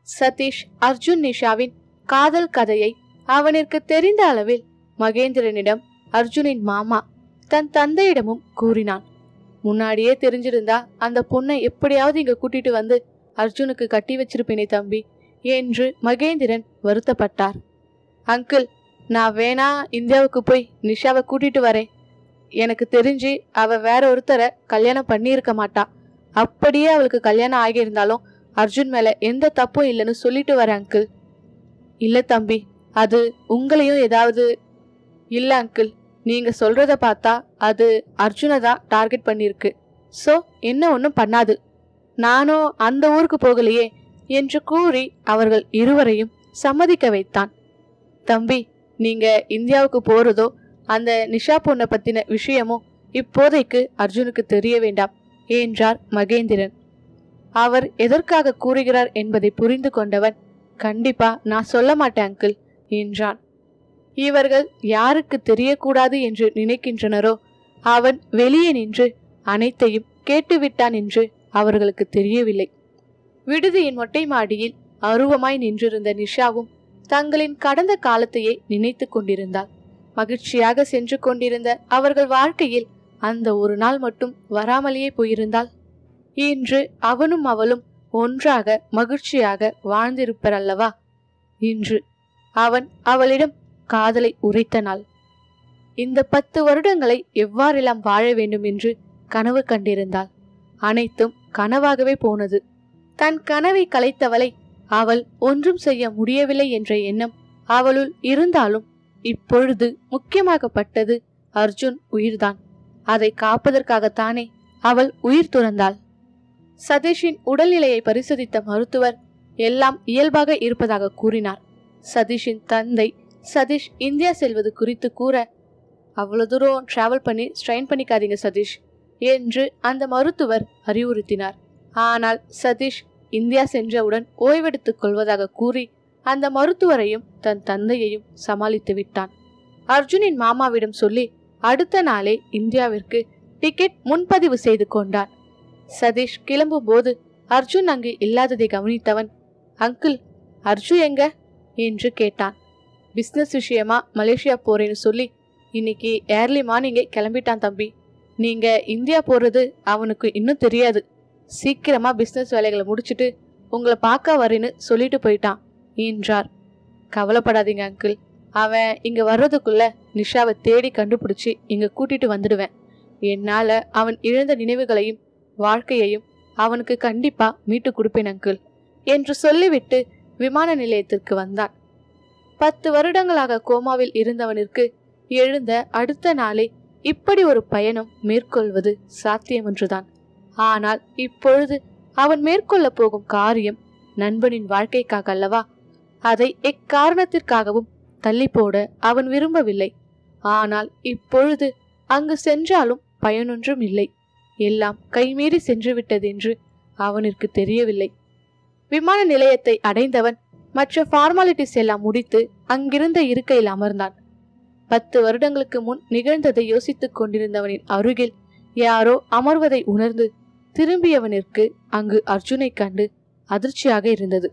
சதீஷ் அர்ஜுன் நிஷாவின் காதல் கதையை அவனிற்கு தெரிந்த அளவில் மகேந்திரனிடம் அர்ஜுனின் மாமா தன் தந்தையிடமும் கூறினான் முன்னாடியே தெரிஞ்சிருந்தா அந்த பொண்ணை எப்படியாவது இங்க கூட்டிட்டு வந்து அர்ஜுனுக்கு கட்டி வச்சிருப்பேனே தம்பி என்று மகேந்திரன் வருத்தப்பட்டார் அங்கிள் நான் வேணா இந்தியாவுக்கு போய் நிஷாவை கூட்டிட்டு வரேன் எனக்கு தெரிஞ்சு அவ வேற ஒருத்தரை கல்யாணம் பண்ணியிருக்க மாட்டா அப்படியே அவளுக்கு கல்யாணம் ஆகியிருந்தாலும் அர்ஜுன் மேல எந்த தப்பும் இல்லைன்னு சொல்லிட்டு வரேன் அங்கிள் இல்ல தம்பி அது உங்களையும் ஏதாவது இல்ல அங்கிள் நீங்க சொல்றத பார்த்தா அது அர்ஜுனை தான் டார்கெட் பண்ணிருக்கு சோ என்ன ஒன்றும் பண்ணாது நானும் அந்த ஊருக்கு போகலையே என்று கூறி அவர்கள் இருவரையும் சம்மதிக்க வைத்தான் தம்பி நீங்க இந்தியாவுக்கு போறதோ அந்த நிஷா பொண்ணை பத்தின விஷயமோ இப்போதைக்கு அர்ஜுனுக்கு தெரிய வேண்டாம் என்றார் மகேந்திரன் அவர் எதற்காக கூறுகிறார் என்பதை புரிந்து கொண்டவன் கண்டிப்பா நான் சொல்ல மாட்டேன் அங்கிள் என்றான் இவர்கள் யாருக்கு தெரியக்கூடாது என்று நினைக்கின்றனரோ அவன் வெளியே நின்று அனைத்தையும் கேட்டுவிட்டான் என்று அவர்களுக்கு தெரியவில்லை விடுதியின் மொட்டை மாடியில் அருவமாய் நின்றிருந்த நிஷாவும் தங்களின் கடந்த காலத்தையே நினைத்து கொண்டிருந்தாள் மகிழ்ச்சியாக சென்று கொண்டிருந்த அவர்கள் வாழ்க்கையில் அந்த ஒரு நாள் மட்டும் வராமலேயே போயிருந்தாள் இன்று அவனும் அவளும் ஒன்றாக மகிழ்ச்சியாக வாழ்ந்திருப்பர் அல்லவா இன்று அவன் அவளிடம் காதலை உரைத்த நாள் இந்த பத்து வருடங்களை எவ்வாறெல்லாம் வாழ வேண்டும் என்று கனவு கண்டிருந்தாள் அனைத்தும் கனவாகவே போனது தன் கனவை கலைத்தவளை அவள் ஒன்றும் செய்ய முடியவில்லை என்ற எண்ணம் அவளுள் இருந்தாலும் இப்பொழுது முக்கியமாகப்பட்டது அர்ஜுன் உயிர்தான் அதை காப்பதற்காகத்தானே அவள் உயிர் துறந்தாள் சதீஷின் உடல்நிலையை பரிசோதித்த மருத்துவர் எல்லாம் இயல்பாக இருப்பதாக கூறினார் சதீஷின் தந்தை சதீஷ் இந்தியா செல்வது குறித்து கூற அவ்வளவு தூரம் டிராவல் பண்ணி ஸ்ட்ரெயின் பண்ணிக்காதீங்க சதீஷ் என்று அந்த மருத்துவர் அறிவுறுத்தினார் ஆனால் சதீஷ் இந்தியா சென்றவுடன் ஓய்வெடுத்துக் கொள்வதாக கூறி அந்த மருத்துவரையும் தன் தந்தையையும் சமாளித்து விட்டான் அர்ஜுனின் மாமாவிடம் சொல்லி அடுத்த நாளே இந்தியாவிற்கு டிக்கெட் முன்பதிவு செய்து கொண்டான் சதீஷ் கிளம்பும் போது அர்ஜுன் அங்கு இல்லாததை கவனித்தவன் அங்கிள் அர்ஜு எங்க என்று கேட்டான் பிசினஸ் விஷயமா மலேசியா போறேன்னு சொல்லி இன்னைக்கு ஏர்லி மார்னிங்கே கிளம்பிட்டான் தம்பி நீங்க இந்தியா போறது அவனுக்கு இன்னும் தெரியாது சீக்கிரமா பிசினஸ் வேலைகளை முடிச்சிட்டு உங்களை பார்க்க வரேன்னு சொல்லிட்டு போயிட்டான் என்றார் கவலைப்படாதீங்க அங்கிள் அவன் இங்க வர்றதுக்குள்ள நிஷாவை தேடி கண்டுபிடிச்சு இங்க கூட்டிட்டு வந்துடுவேன் என்னால அவன் இழந்த நினைவுகளையும் வாழ்க்கையையும் அவனுக்கு கண்டிப்பா மீட்டு கொடுப்பேன் அங்கிள் என்று சொல்லிவிட்டு விமான நிலையத்திற்கு வந்தான் பத்து வருடங்களாக கோமாவில் இருந்தவனிற்கு எழுந்த அடுத்த நாளே இப்படி ஒரு பயணம் மேற்கொள்வது சாத்தியமன்றுதான் ஆனால் இப்பொழுது அவன் மேற்கொள்ள போகும் காரியம் நண்பனின் வாழ்க்கைக்காக அல்லவா அதை எக்காரணத்திற்காகவும் தள்ளி போட அவன் விரும்பவில்லை ஆனால் இப்பொழுது அங்கு சென்றாலும் பயனொன்றும் இல்லை எல்லாம் கைமீறி சென்று விட்டதென்று அவனிற்கு தெரியவில்லை விமான நிலையத்தை அடைந்தவன் மற்ற ஃபார்மாலிட்டிஸ் எல்லாம் முடித்து அங்கிருந்த இருக்கையில் அமர்ந்தான் பத்து வருடங்களுக்கு முன் நிகழ்ந்ததை யோசித்துக் கொண்டிருந்தவனின் அருகில் யாரோ அமர்வதை உணர்ந்து திரும்பியவனிற்கு அங்கு அர்ஜுனை கண்டு அதிர்ச்சியாக இருந்தது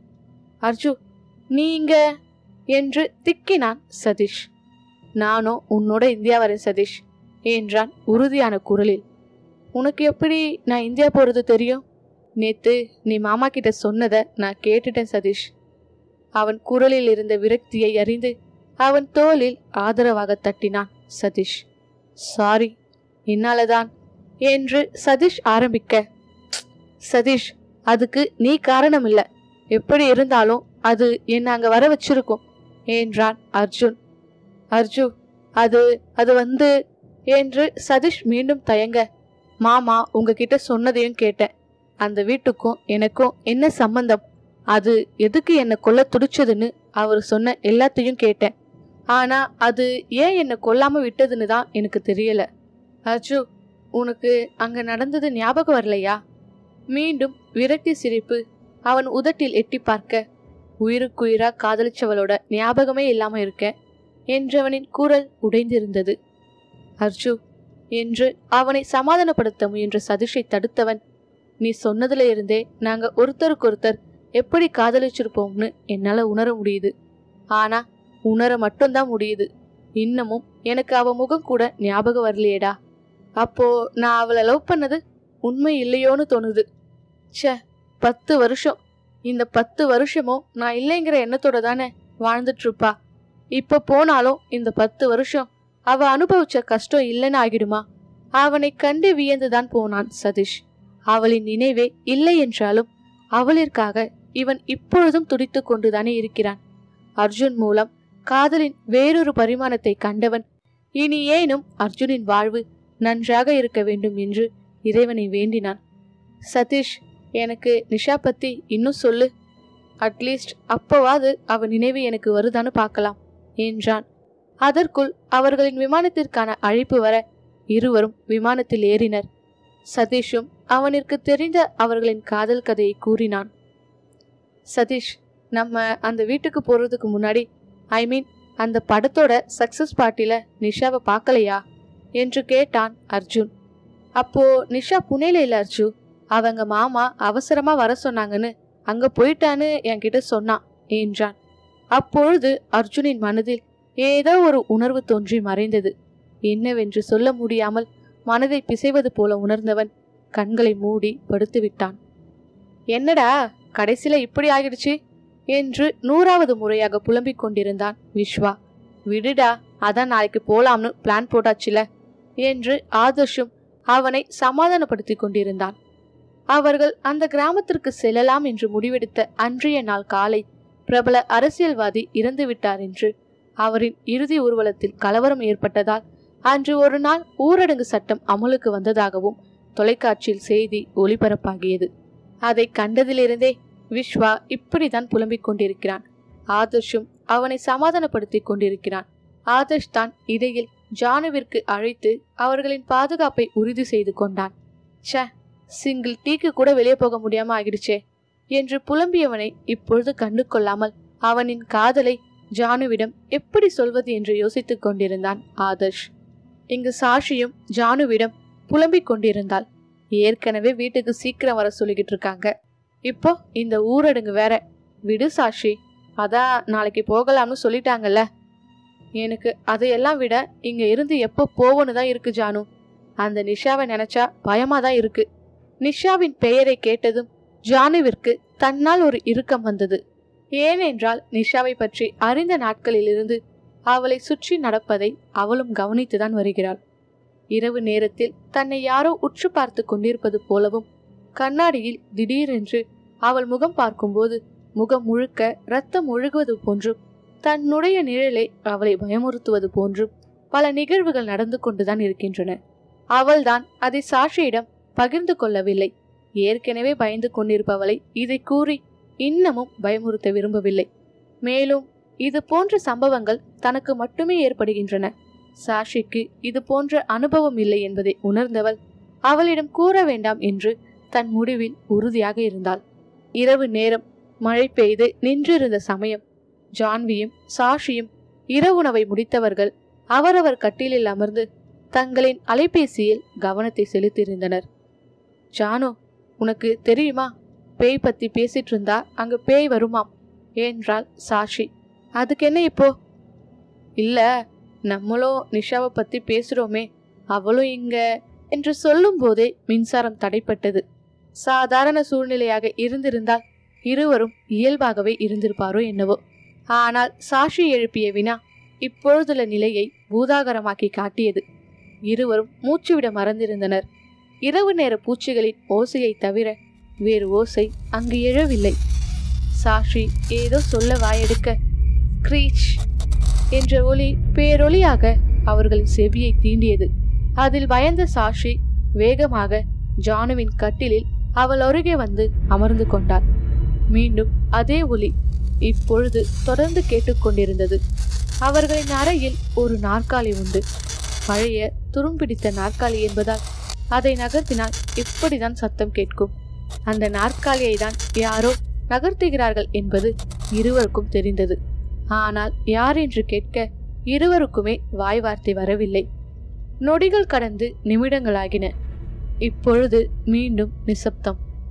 அர்ஜு நீங்க என்று திக்கினான் சதீஷ் நானோ உன்னோட இந்தியா வரேன் சதீஷ் என்றான் உறுதியான குரலில் உனக்கு எப்படி நான் இந்தியா போறது தெரியும் நேத்து நீ மாமா கிட்ட சொன்னதை நான் கேட்டுட்டேன் சதீஷ் அவன் குரலில் இருந்த விரக்தியை அறிந்து அவன் தோளில் ஆதரவாக தட்டினான் சதீஷ் சாரி என்னாலதான் என்று சதீஷ் ஆரம்பிக்க சதீஷ் அதுக்கு நீ காரணம் இல்ல எப்படி இருந்தாலும் அது என்ன அங்க வர வச்சிருக்கும் என்றான் அர்ஜுன் அர்ஜு அது அது வந்து என்று சதீஷ் மீண்டும் தயங்க மாமா உங்ககிட்ட சொன்னதையும் கேட்டேன் அந்த வீட்டுக்கும் எனக்கும் என்ன சம்பந்தம் அது எதுக்கு என்னை கொல்ல துடிச்சதுன்னு அவர் சொன்ன எல்லாத்தையும் கேட்டேன் ஆனா அது ஏன் என்னை கொல்லாம விட்டதுன்னு தான் எனக்கு தெரியல அர்ஜு உனக்கு அங்க நடந்தது ஞாபகம் வரலையா மீண்டும் விரக்தி சிரிப்பு அவன் உதட்டில் எட்டி பார்க்க உயிருக்குயிரா காதலிச்சவளோட ஞாபகமே இல்லாம இருக்க என்றவனின் குரல் உடைந்திருந்தது அர்ஜு என்று அவனை சமாதானப்படுத்த முயன்ற சதீஷை தடுத்தவன் நீ சொன்னதுல இருந்தே நாங்க ஒருத்தருக்கொருத்தர் எப்படி காதலிச்சிருப்போம்னு என்னால உணர முடியுது ஆனா உணர மட்டும்தான் முடியுது இன்னமும் எனக்கு அவ முகம் கூட ஞாபகம் வரலையேடா அப்போ நான் அவளை லவ் பண்ணது உண்மை இல்லையோன்னு தோணுது ச்சே பத்து வருஷம் இந்த பத்து வருஷமும் நான் இல்லைங்கிற எண்ணத்தோட தானே வாழ்ந்துட்டு இருப்பா இப்ப போனாலும் இந்த பத்து வருஷம் அவ அனுபவிச்ச கஷ்டம் இல்லைன்னு ஆகிடுமா அவனை கண்டு வியந்துதான் போனான் சதீஷ் அவளின் நினைவே இல்லை என்றாலும் அவளிற்காக இவன் இப்பொழுதும் துடித்து கொண்டுதானே இருக்கிறான் அர்ஜுன் மூலம் காதலின் வேறொரு பரிமாணத்தை கண்டவன் இனி ஏனும் அர்ஜுனின் வாழ்வு நன்றாக இருக்க வேண்டும் என்று இறைவனை வேண்டினான் சதீஷ் எனக்கு நிஷா பத்தி இன்னும் சொல்லு அட்லீஸ்ட் அப்பவாது அவ நினைவு எனக்கு வருதான்னு பார்க்கலாம் என்றான் அதற்குள் அவர்களின் விமானத்திற்கான அழைப்பு வர இருவரும் விமானத்தில் ஏறினர் சதீஷும் அவனிற்கு தெரிந்த அவர்களின் காதல் கதையை கூறினான் சதீஷ் நம்ம அந்த வீட்டுக்கு போறதுக்கு முன்னாடி ஐ மீன் அந்த படத்தோட சக்சஸ் பார்ட்டில நிஷாவை பார்க்கலையா என்று கேட்டான் அர்ஜுன் அப்போ நிஷா புனேல இல்ல அர்ஜு அவங்க மாமா அவசரமா வர சொன்னாங்கன்னு அங்க போயிட்டான்னு என்கிட்ட சொன்னான் என்றான் அப்பொழுது அர்ஜுனின் மனதில் ஏதோ ஒரு உணர்வு தோன்றி மறைந்தது என்னவென்று சொல்ல முடியாமல் மனதை பிசைவது போல உணர்ந்தவன் கண்களை மூடி படுத்து விட்டான் என்னடா கடைசியில இப்படி ஆகிடுச்சு என்று நூறாவது முறையாக புலம்பிக் கொண்டிருந்தான் விஸ்வா விடுடா அதான் நாளைக்கு போலாம்னு பிளான் போட்டாச்சுல என்று ஆதர்ஷும் அவனை சமாதானப்படுத்தி கொண்டிருந்தான் அவர்கள் அந்த கிராமத்திற்கு செல்லலாம் என்று முடிவெடுத்த அன்றைய நாள் காலை பிரபல அரசியல்வாதி இறந்து விட்டார் என்று அவரின் இறுதி ஊர்வலத்தில் கலவரம் ஏற்பட்டதால் அன்று ஒரு நாள் ஊரடங்கு சட்டம் அமலுக்கு வந்ததாகவும் தொலைக்காட்சியில் செய்தி ஒளிபரப்பாகியது அதை கண்டதிலிருந்தே விஸ்வா இப்படிதான் புலம்பிக் கொண்டிருக்கிறான் ஆதர்ஷும் அவனை சமாதானப்படுத்திக் கொண்டிருக்கிறான் ஆதர்ஷ் தான் இடையில் ஜானுவிற்கு அழைத்து அவர்களின் பாதுகாப்பை உறுதி செய்து கொண்டான் ச்சே சிங்கிள் டீக்கு கூட வெளியே போக முடியாம ஆகிடுச்சே என்று புலம்பியவனை இப்பொழுது கண்டு கொள்ளாமல் அவனின் காதலை ஜானுவிடம் எப்படி சொல்வது என்று யோசித்துக் கொண்டிருந்தான் ஆதர்ஷ் இங்கு சாஷியும் ஜானுவிடம் புலம்பிக் கொண்டிருந்தாள் ஏற்கனவே வீட்டுக்கு சீக்கிரம் வர சொல்லிக்கிட்டு இருக்காங்க இப்போ இந்த ஊரடங்கு வேற விடு சாஷி அதான் நாளைக்கு போகலாம்னு சொல்லிட்டாங்கல்ல எனக்கு அதையெல்லாம் விட இங்க இருந்து எப்போ போவோன்னு தான் இருக்கு ஜானு அந்த நிஷாவை நினைச்சா பயமா தான் இருக்கு நிஷாவின் பெயரை கேட்டதும் ஜானுவிற்கு தன்னால் ஒரு இறுக்கம் வந்தது ஏனென்றால் நிஷாவை பற்றி அறிந்த நாட்களிலிருந்து அவளை சுற்றி நடப்பதை அவளும் கவனித்துதான் வருகிறாள் இரவு நேரத்தில் தன்னை யாரோ உற்று பார்த்து கொண்டிருப்பது போலவும் கண்ணாடியில் திடீரென்று அவள் முகம் பார்க்கும்போது முகம் முழுக்க ரத்தம் ஒழுகுவது போன்றும் தன்னுடைய நிழலை அவளை பயமுறுத்துவது போன்றும் பல நிகழ்வுகள் நடந்து கொண்டுதான் இருக்கின்றன அவள்தான் அதை சாஷியிடம் பகிர்ந்து கொள்ளவில்லை ஏற்கனவே பயந்து கொண்டிருப்பவளை இதை கூறி இன்னமும் பயமுறுத்த விரும்பவில்லை மேலும் இது போன்ற சம்பவங்கள் தனக்கு மட்டுமே ஏற்படுகின்றன சாஷிக்கு இது போன்ற அனுபவம் இல்லை என்பதை உணர்ந்தவள் அவளிடம் கூற வேண்டாம் என்று தன் முடிவில் உறுதியாக இருந்தாள் இரவு நேரம் மழை பெய்து நின்றிருந்த சமயம் ஜான்வியும் சாஷியும் இரவுணவை முடித்தவர்கள் அவரவர் கட்டிலில் அமர்ந்து தங்களின் அலைபேசியில் கவனத்தை செலுத்தியிருந்தனர் ஜானு உனக்கு தெரியுமா பேய் பத்தி பேசிட்டு இருந்தா அங்க பேய் வருமாம் என்றாள் சாஷி அதுக்கு என்ன இப்போ இல்ல நம்மளும் நிஷாவை பத்தி பேசுறோமே அவளும் இங்க என்று சொல்லும் போதே மின்சாரம் தடைப்பட்டது சாதாரண சூழ்நிலையாக இருந்திருந்தால் இருவரும் இயல்பாகவே இருந்திருப்பாரோ என்னவோ ஆனால் சாஷி எழுப்பிய வினா இப்பொழுதுள்ள நிலையை பூதாகரமாக்கி காட்டியது இருவரும் மூச்சுவிட மறந்திருந்தனர் இரவு நேர பூச்சிகளின் ஓசையை தவிர வேறு ஓசை அங்கு எழவில்லை சாஷி ஏதோ சொல்ல வாயெடுக்க கிரீச் என்ற ஒலி பேரொலியாக அவர்களின் செவியை தீண்டியது அதில் பயந்த சாஷி வேகமாக ஜானுவின் கட்டிலில் அவள் அருகே வந்து அமர்ந்து கொண்டாள் மீண்டும் அதே ஒலி இப்பொழுது தொடர்ந்து கேட்டுக்கொண்டிருந்தது அவர்களின் அறையில் ஒரு நாற்காலி உண்டு பழைய துரும்பிடித்த நாற்காலி என்பதால் அதை நகர்த்தினால் இப்படிதான் சத்தம் கேட்கும் அந்த நாற்காலியை தான் யாரோ நகர்த்துகிறார்கள் என்பது இருவருக்கும் தெரிந்தது ஆனால் யார் என்று கேட்க இருவருக்குமே வாய் வார்த்தை வரவில்லை நொடிகள் கடந்து நிமிடங்களாகின இப்பொழுது மீண்டும் நிசப்தம்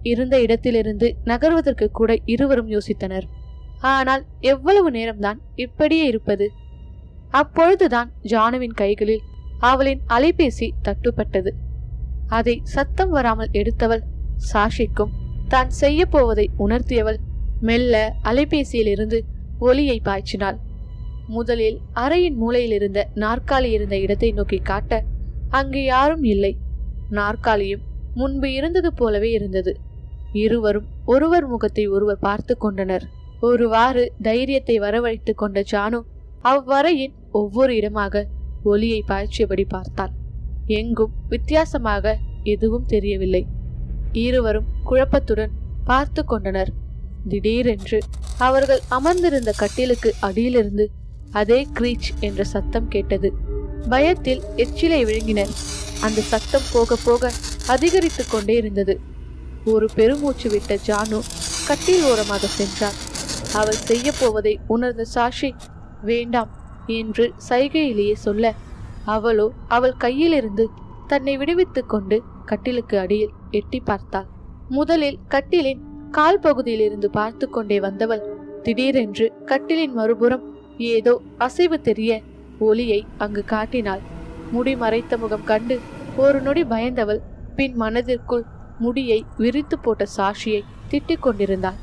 இருந்த இடத்திலிருந்து நகர்வதற்கு கூட இருவரும் யோசித்தனர் ஆனால் எவ்வளவு நேரம்தான் இப்படியே இருப்பது அப்பொழுதுதான் ஜானுவின் கைகளில் அவளின் அலைபேசி தட்டுப்பட்டது அதை சத்தம் வராமல் எடுத்தவள் சாஷிக்கும் தான் செய்ய போவதை உணர்த்தியவள் மெல்ல அலைபேசியிலிருந்து ஒலியை பாய்ச்சினாள் முதலில் அறையின் மூலையில் இருந்த நாற்காலி இருந்த இடத்தை நோக்கி காட்ட அங்கு யாரும் இல்லை நாற்காலியும் முன்பு இருந்தது போலவே இருந்தது இருவரும் ஒருவர் முகத்தை ஒருவர் பார்த்து கொண்டனர் ஒருவாறு தைரியத்தை வரவழைத்து கொண்ட ஜானு அவ்வறையின் ஒவ்வொரு இடமாக ஒலியை பாய்ச்சியபடி பார்த்தாள் எங்கும் வித்தியாசமாக எதுவும் தெரியவில்லை இருவரும் குழப்பத்துடன் பார்த்து கொண்டனர் திடீரென்று அவர்கள் அமர்ந்திருந்த கட்டிலுக்கு அடியிலிருந்து அதே கிரீச் என்ற சத்தம் கேட்டது பயத்தில் எச்சிலை விழுங்கினர் அந்த சத்தம் போக போக அதிகரித்து கொண்டே இருந்தது ஒரு பெருமூச்சு விட்ட ஜானு கட்டில் ஓரமாக சென்றார் அவள் செய்ய போவதை உணர்ந்த சாஷி வேண்டாம் என்று சைகையிலேயே சொல்ல அவளோ அவள் கையிலிருந்து தன்னை விடுவித்துக் கொண்டு கட்டிலுக்கு அடியில் எட்டி பார்த்தாள் முதலில் கட்டிலின் கால் பகுதியிலிருந்து பார்த்து கொண்டே வந்தவள் திடீரென்று கட்டிலின் மறுபுறம் ஏதோ அசைவு தெரிய ஒளியை அங்கு காட்டினாள் முடி மறைத்த முகம் கண்டு ஒரு நொடி பயந்தவள் பின் மனதிற்குள் முடியை விரித்து போட்ட சாஷியை திட்டிக் கொண்டிருந்தாள்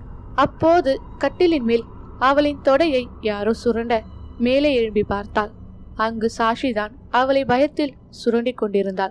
அப்போது கட்டிலின் மேல் அவளின் தொடையை யாரோ சுரண்ட மேலே எழும்பி பார்த்தாள் அங்கு சாஷிதான் அவளை பயத்தில் சுரண்டிக் கொண்டிருந்தாள்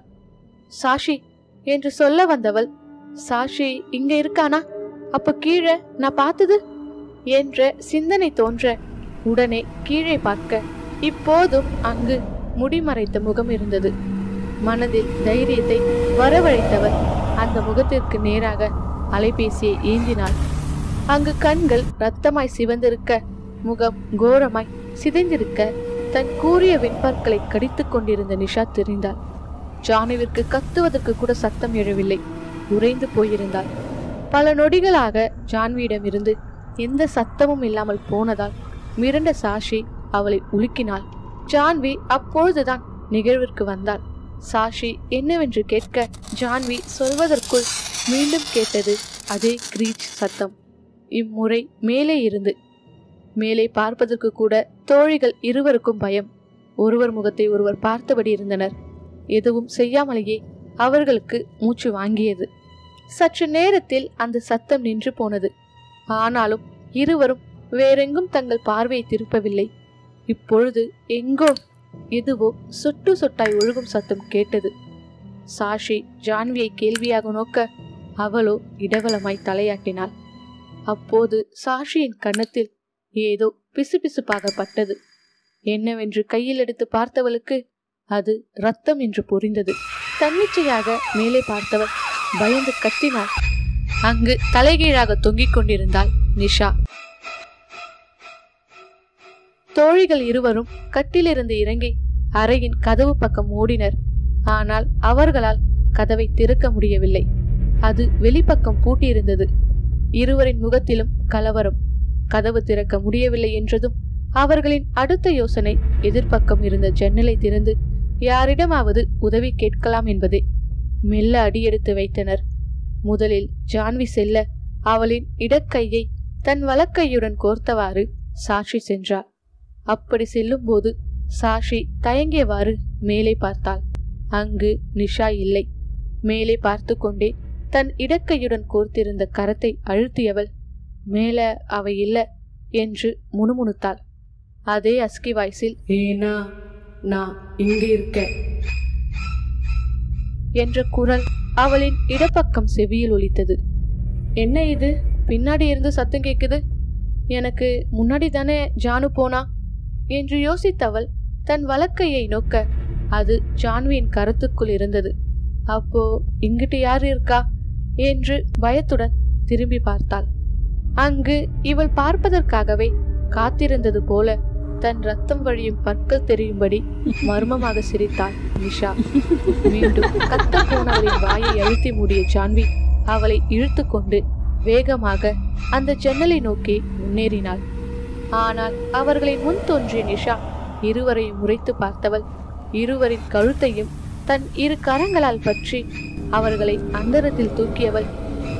சாஷி என்று சொல்ல வந்தவள் சாஷி இங்க இருக்கானா அப்ப கீழே நான் பார்த்தது என்ற சிந்தனை தோன்ற உடனே கீழே பார்க்க இப்போதும் அங்கு முடிமறைத்த முகம் இருந்தது மனதில் தைரியத்தை வரவழைத்தவர் அந்த முகத்திற்கு நேராக அலைபேசியை ஏந்தினாள் அங்கு கண்கள் ரத்தமாய் சிவந்திருக்க முகம் கோரமாய் சிதைந்திருக்க தன் கூறிய வெண்பற்களை கடித்துக் கொண்டிருந்த நிஷா தெரிந்தாள் ஜானுவிற்கு கத்துவதற்கு கூட சத்தம் எழவில்லை உறைந்து போயிருந்தாள் பல நொடிகளாக ஜான்வியிடமிருந்து எந்த சத்தமும் இல்லாமல் போனதால் மிரண்ட சாஷி அவளை உலுக்கினாள் ஜான்வி அப்பொழுதுதான் நிகழ்விற்கு வந்தாள் சாஷி என்னவென்று கேட்க ஜான்வி சொல்வதற்குள் மீண்டும் கேட்டது அதே கிரீச் சத்தம் இம்முறை மேலே இருந்து மேலே பார்ப்பதற்கு கூட தோழிகள் இருவருக்கும் பயம் ஒருவர் முகத்தை ஒருவர் பார்த்தபடி இருந்தனர் எதுவும் செய்யாமலேயே அவர்களுக்கு மூச்சு வாங்கியது சற்று நேரத்தில் அந்த சத்தம் நின்று போனது ஆனாலும் இருவரும் வேறெங்கும் தங்கள் பார்வையை திருப்பவில்லை இப்பொழுது எங்கோ எதுவோ சொட்டு சொட்டாய் ஒழுகும் சத்தம் கேட்டது சாஷி ஜான்வியை கேள்வியாக நோக்க அவளோ இடவலமாய் தலையாட்டினாள் அப்போது சாஷியின் கன்னத்தில் ஏதோ பிசுபிசுப்பாக பட்டது என்னவென்று கையில் எடுத்து பார்த்தவளுக்கு அது ரத்தம் என்று புரிந்தது தன்னிச்சையாக மேலே பார்த்தவள் பயந்து கத்தினாள் அங்கு தலைகீழாக தொங்கிக் கொண்டிருந்தாள் நிஷா தோழிகள் இருவரும் கட்டிலிருந்து இறங்கி அறையின் கதவு பக்கம் ஓடினர் ஆனால் அவர்களால் கதவை திறக்க முடியவில்லை அது வெளிப்பக்கம் பூட்டியிருந்தது இருவரின் முகத்திலும் கலவரம் கதவு திறக்க முடியவில்லை என்றதும் அவர்களின் அடுத்த யோசனை எதிர்ப்பக்கம் இருந்த ஜன்னலை திறந்து யாரிடமாவது உதவி கேட்கலாம் என்பதே மெல்ல அடியெடுத்து வைத்தனர் முதலில் ஜான்வி செல்ல அவளின் இடக்கையை தன் வலக்கையுடன் கோர்த்தவாறு சாஷி சென்றார் அப்படி செல்லும்போது சாஷி தயங்கியவாறு மேலே பார்த்தாள் அங்கு நிஷா இல்லை மேலே பார்த்து கொண்டே தன் இடக்கையுடன் கோர்த்திருந்த கரத்தை அழுத்தியவள் மேல அவ இல்ல என்று முணுமுணுத்தாள் அதே அஸ்கி வாய்ஸில் ஏனா நான் இங்க இருக்கேன் என்ற குரல் அவளின் இடப்பக்கம் செவியில் ஒலித்தது என்ன இது பின்னாடி இருந்து சத்தம் கேக்குது எனக்கு முன்னாடி தானே ஜானு போனா என்று யோசித்தவள் தன் வலக்கையை நோக்க அது ஜான்வியின் கரத்துக்குள் இருந்தது அப்போ இங்கிட்டு யார் இருக்கா என்று பயத்துடன் திரும்பி பார்த்தாள் அங்கு இவள் பார்ப்பதற்காகவே காத்திருந்தது போல தன் ரத்தம் வழியும் பற்கள் தெரியும்படி மர்மமாக சிரித்தாள் நிஷா மீண்டும் கத்த போனவளின் வாயை அழுத்தி மூடிய ஜான்வி அவளை இழுத்து கொண்டு வேகமாக அந்த ஜன்னலை நோக்கி முன்னேறினாள் ஆனால் அவர்களின் முன் தோன்றிய நிஷா இருவரையும் முறைத்து பார்த்தவள் இருவரின் கழுத்தையும் தன் இரு கரங்களால் பற்றி அவர்களை அந்தரத்தில் தூக்கியவள்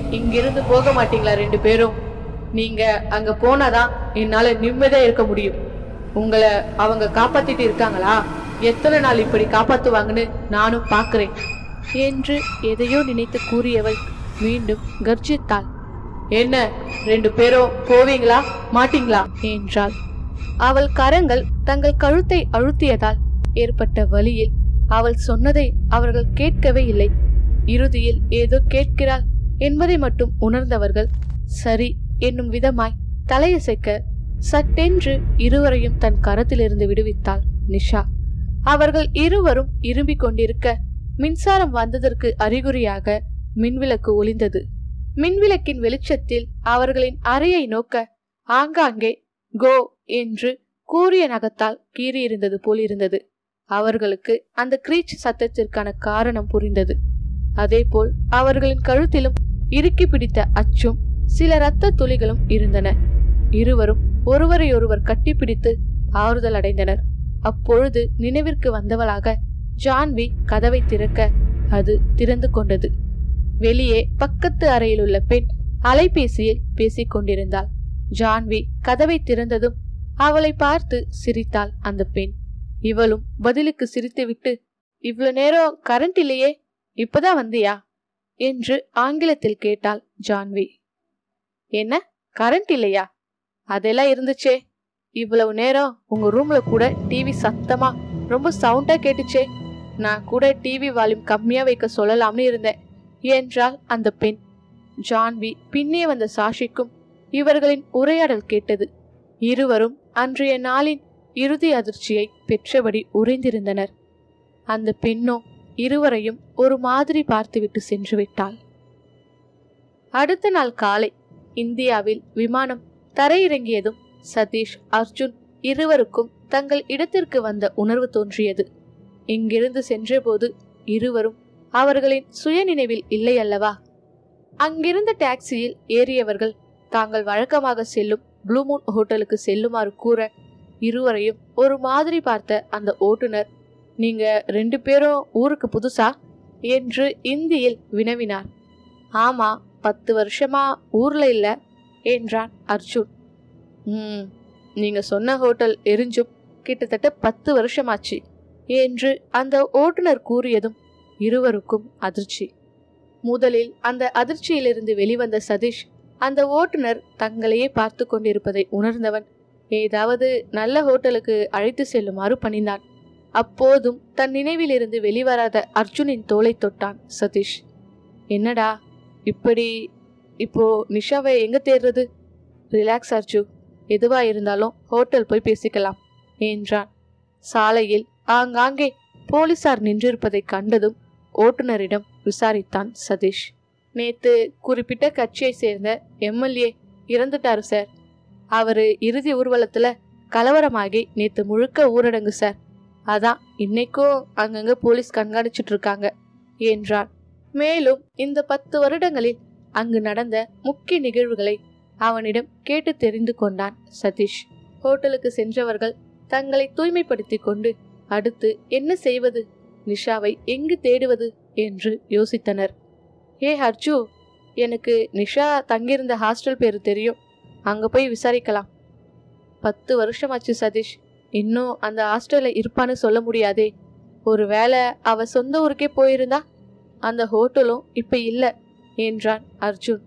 இங்கிருந்து போக மாட்டீங்களா ரெண்டு பேரும் நீங்க அங்க போனாதான் என்னால நிம்மதியா இருக்க முடியும் உங்களை அவங்க காப்பாத்திட்டு இருக்காங்களா எத்தனை நாள் இப்படி காப்பாத்துவாங்கன்னு நானும் பார்க்கிறேன் என்று எதையோ நினைத்து கூறியவள் மீண்டும் கர்ஜித்தாள் என்ன ரெண்டு பேரும் போவீங்களா மாட்டீங்களா என்றாள் அவள் கரங்கள் தங்கள் கழுத்தை அழுத்தியதால் ஏற்பட்ட வலியில் அவள் சொன்னதை அவர்கள் கேட்கவே இல்லை இறுதியில் ஏதோ கேட்கிறாள் என்பதை மட்டும் உணர்ந்தவர்கள் சரி என்னும் விதமாய் தலையசைக்க சட்டென்று இருவரையும் தன் கரத்திலிருந்து விடுவித்தாள் நிஷா அவர்கள் இருவரும் இரும்பிக் கொண்டிருக்க மின்சாரம் வந்ததற்கு அறிகுறியாக மின்விளக்கு ஒளிந்தது மின்விளக்கின் வெளிச்சத்தில் அவர்களின் அறையை நோக்க ஆங்காங்கே கோ என்று கூறிய நகத்தால் கீறியிருந்தது போலிருந்தது அவர்களுக்கு அந்த கிரீச் சத்தத்திற்கான காரணம் புரிந்தது அதேபோல் அவர்களின் கழுத்திலும் இறுக்கி பிடித்த அச்சும் சில இரத்த துளிகளும் இருந்தன இருவரும் ஒருவரையொருவர் கட்டிப்பிடித்து ஆறுதல் அடைந்தனர் அப்பொழுது நினைவிற்கு வந்தவளாக ஜான்வி கதவை திறக்க அது திறந்து கொண்டது வெளியே பக்கத்து அறையில் உள்ள பெண் அலைபேசியில் பேசிக் கொண்டிருந்தாள் ஜான்வி கதவை திறந்ததும் அவளை பார்த்து சிரித்தாள் அந்த பெண் இவளும் பதிலுக்கு சிரித்துவிட்டு இவ்வளவு நேரம் கரண்ட் இல்லையே இப்பதான் வந்தியா என்று ஆங்கிலத்தில் கேட்டாள் ஜான்வி என்ன கரண்ட் இல்லையா அதெல்லாம் இருந்துச்சே இவ்வளவு நேரம் உங்க ரூம்ல கூட டிவி சத்தமா ரொம்ப சவுண்டா கேட்டுச்சே நான் கூட டிவி வால்யூம் கம்மியா வைக்க சொல்லலாம்னு இருந்தேன் என்றாள் அந்த பெண் ஜான்வி பின்னே வந்த சாஷிக்கும் இவர்களின் உரையாடல் கேட்டது இருவரும் அன்றைய நாளின் இறுதி அதிர்ச்சியை பெற்றபடி உறைந்திருந்தனர் அந்த பெண்ணோ இருவரையும் ஒரு மாதிரி பார்த்துவிட்டு சென்று விட்டாள் அடுத்த நாள் காலை இந்தியாவில் விமானம் தரையிறங்கியதும் சதீஷ் அர்ஜுன் இருவருக்கும் தங்கள் இடத்திற்கு வந்த உணர்வு தோன்றியது இங்கிருந்து சென்றபோது இருவரும் அவர்களின் சுயநினைவில் இல்லை அல்லவா அங்கிருந்த டாக்ஸியில் ஏறியவர்கள் தாங்கள் வழக்கமாக செல்லும் ப்ளூ மூன் ஹோட்டலுக்கு செல்லுமாறு கூற இருவரையும் ஒரு மாதிரி பார்த்த அந்த ஓட்டுநர் நீங்க ரெண்டு பேரும் ஊருக்கு புதுசா என்று இந்தியில் வினவினார் ஆமா பத்து வருஷமா ஊர்ல இல்ல என்றான் அர்ஜுன் ம் நீங்க சொன்ன ஹோட்டல் எரிஞ்சும் கிட்டத்தட்ட பத்து வருஷமாச்சு என்று அந்த ஓட்டுநர் கூறியதும் இருவருக்கும் அதிர்ச்சி முதலில் அந்த அதிர்ச்சியிலிருந்து வெளிவந்த சதீஷ் அந்த ஓட்டுநர் தங்களையே பார்த்து கொண்டிருப்பதை உணர்ந்தவன் ஏதாவது நல்ல ஹோட்டலுக்கு அழைத்து செல்லுமாறு பணிந்தான் அப்போதும் தன் நினைவிலிருந்து வெளிவராத அர்ஜுனின் தோலை தொட்டான் சதீஷ் என்னடா இப்படி இப்போ நிஷாவை எங்க தேடுறது ரிலாக்ஸ் அர்ஜு எதுவா இருந்தாலும் ஹோட்டல் போய் பேசிக்கலாம் என்றான் சாலையில் ஆங்காங்கே போலீசார் நின்றிருப்பதை கண்டதும் ஓட்டுநரிடம் விசாரித்தான் சதீஷ் நேத்து குறிப்பிட்ட கட்சியை சேர்ந்த எம்எல்ஏ இறந்துட்டாரு சார் அவரு இறுதி ஊர்வலத்துல கலவரமாகி நேத்து முழுக்க ஊரடங்கு சார் அதான் இன்னைக்கும் அங்கங்க போலீஸ் கண்காணிச்சிட்டு இருக்காங்க என்றான் மேலும் இந்த பத்து வருடங்களில் அங்கு நடந்த முக்கிய நிகழ்வுகளை அவனிடம் கேட்டு தெரிந்து கொண்டான் சதீஷ் ஹோட்டலுக்கு சென்றவர்கள் தங்களை தூய்மைப்படுத்திக் கொண்டு அடுத்து என்ன செய்வது நிஷாவை எங்கு தேடுவது என்று யோசித்தனர் ஏ ஹர்ஜு எனக்கு நிஷா தங்கியிருந்த ஹாஸ்டல் பேரு தெரியும் அங்க போய் விசாரிக்கலாம் பத்து வருஷமாச்சு சதீஷ் இன்னும் அந்த ஹாஸ்டல்ல இருப்பான்னு சொல்ல முடியாதே ஒருவேளை அவ சொந்த ஊருக்கே போயிருந்தா அந்த ஹோட்டலும் இப்ப இல்ல என்றான் அர்ஜுன்